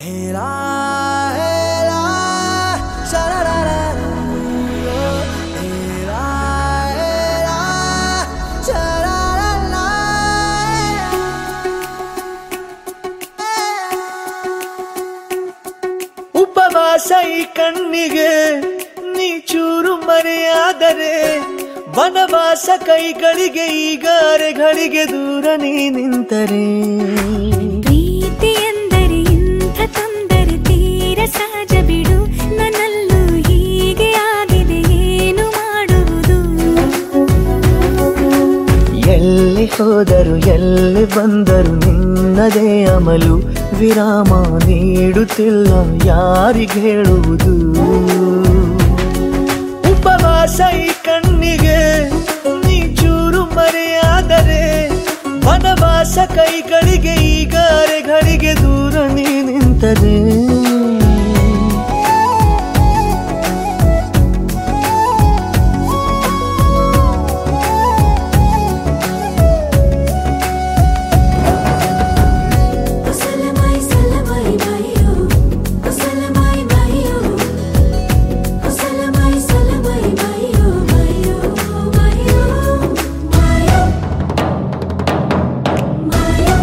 Hela, hela, sha-la-la-la. Hela, hela, sha-la-la-la. ಉಪವಾಸ ಈ ಕಣ್ಣಿಗೆ ನೀ ಚೂರು ಮರೆಯಾದರೆ ವನವಾಸ ಕೈಗಳಿಗೆ ಈಗ ಅರೆಗಳಿಗೆ ದೂರ ನೀ ನಿಂತರೆ ಪ್ರೀತಿ ಎಂದರೆ ಇಂಥ ತೊಂದರೆ ತೀರ ಸಹಜ ಬಿಡು ನನ್ನಲ್ಲೂ ಹೀಗೆ ಆಗಿದೆ ಏನು ಮಾಡುವುದು ಎಲ್ಲಿ ಹೋದರು ಎಲ್ಲಿ ಬಂದರು ನಿನ್ನದೇ ಅಮಲು ವಿರಾಮ ನೀಡುತ್ತಿಲ್ಲ ಯಾರಿಗೆ ಹೇಳುವುದು ಉಪವಾಸ ಈ ಕಣ್ಣಿಗೆ ನೀ ಚೂರು ಮರೆಯಾದರೆ ವನವಾಸ ಕೈಗಳಿಗೆ ಈಗ ಅರೆಗಳಿಗೆ ದೂರ ನೀ ನಿಂತರೆ ಕುಸಲಮೈ ಸಲಮೈ ಮೈಯೋ ಕುಸಲಮೈ ಮೈಯೋ ಕುಸಲಮೈ ಸಲಮೈ ಮೈಯೋ ಮೈಯೋ ಮೈಯೋ ಮೈಯೋ ಮೈಯೋ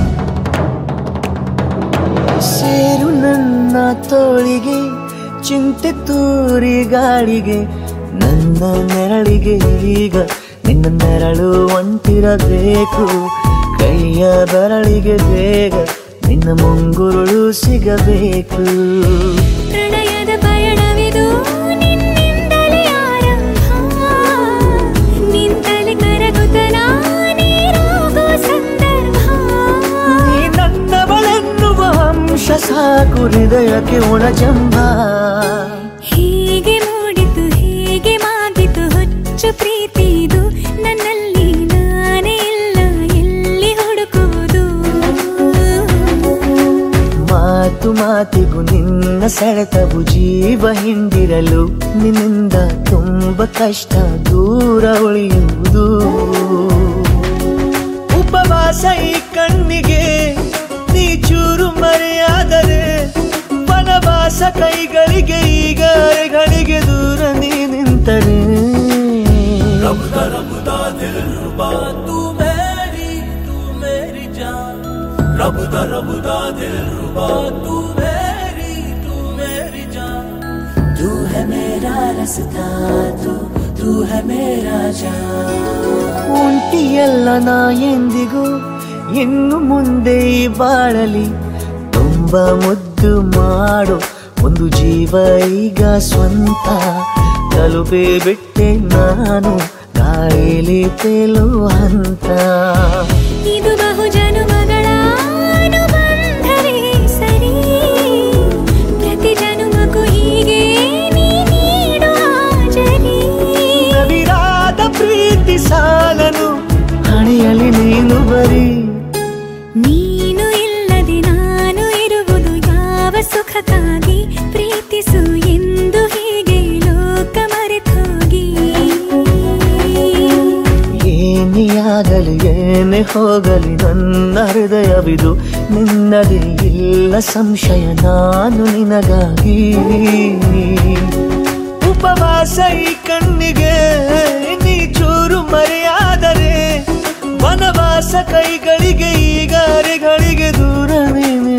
ಸೇರು ನನ್ನ ತೋಳಿಗೆ ಚಿಂತೆ ತೂರಿ ಗಾಳಿಗೆ ನನ್ನ ನೆರಳಿಗೆ ಈಗ ನಿನ್ನ ನೆರಳು ಒಂಟಿರಬೇಕು ಕೈಯ ಬೆರಳಿಗೆ ಬೇಗ ನಿನ್ನ ಮುಂಗುರುಳು ಸಿಗಬೇಕು ಪ್ರಣಯದ ಪಯಣವಿದು ನಿನ್ನಿಂದಲೇ ಆರಂಭ ನಿಂತಲೇ ಕರಗುತ್ತ ನೀರಾಗೋ ಸಂದರ್ಭ ನೀ ನನ್ನವಳೆನ್ನುವ ಅಂಶ ಸಾಕು ಹೃದಯಕ್ಕೆ ಒಣಜಂಬ ಹೀಗೆ ಮೂಡಿತು ಹೀಗೆ ಮಾಗಿತು ಹುಚ್ಚು ಪ್ರೀತಿದು ನನ್ನಲ್ಲಿ ನಾನೇ ಇಲ್ಲ ಎಲ್ಲಿ ಹುಡುಕುವುದು ಮಾತು ಮಾತಿಗೂ ನಿನ್ನ ಸೆಳೆತವು ಜೀವ ಹಿಂದಿರಲು ನಿನ್ನಿಂದ ತುಂಬ ಕಷ್ಟ ದೂರ ಉಳಿಯುವುದು ಉಪವಾಸ ಈ ಕಣ್ಣಿಗೆ ನೀ ಚೂರು ಮರೆಯಾದರೆ ವನವಾಸ ಕೈಗಳಿಗೆ ಈಗ ಅರೆಗಳಿಗೆ ದೂರ ನೀ ನಿಂತರೆ ಒಂಟಿಯಲ್ಲ ನಾ ಎಂದಿಗೂ ಇನ್ನು ಮುಂದೆ ಈ ಬಾಳಲಿ ತುಂಬ ಮುದ್ದು ಮಾಡು ಒಂದು ಜೀವ ಈಗ ಸ್ವಂತ ತಲುಪೇ ಬಿಟ್ಟೆ ನಾನು ಗಾಳಿಲಿ ತೇಲುವ ಹಂತ ಇದು ಬಹು ಜನುಮಗಳ ಅನುಬಂಧವೇ ಸರಿ ಪ್ರತಿ ಜನುಮಕ್ಕೂ ಹೀಗೆ ನೀ ನೀಡು ಹಾಜರಿ ನವಿರಾದ ಪ್ರೀತಿ ಸಾಲನು ಹಣೆಯಲ್ಲಿ ನೀನು ಬರೀ ನೀನು ಇಲ್ಲದೆ ನಾನು ಇರುವುದು ಯಾವ ಸುಖಕ್ಕಾಗಿ ಪ್ರೀತಿಸು ಎಂದು ಹೀಗೆ ಲೋಕ ಮರೆತೋಗಿ ಏನಿಯಾಗಲಿ ಏನೇ ಹೋಗಲಿ ನನ್ನ ಹೃದಯವಿದು ನಿನ್ನದೇ ಇಲ್ಲ ಸಂಶಯ ನಾನು ನಿನಗಾಗಿ ಉಪವಾಸ ಈ ಕಣ್ಣಿಗೆ ನೀ ಚೂರು ಮರೆಯಾದರೆ ವನವಾಸ ಕೈಗಳಿಗೆ ಈಗ ಅರೆಗಳಿಗೆ ದೂರ ನೀನು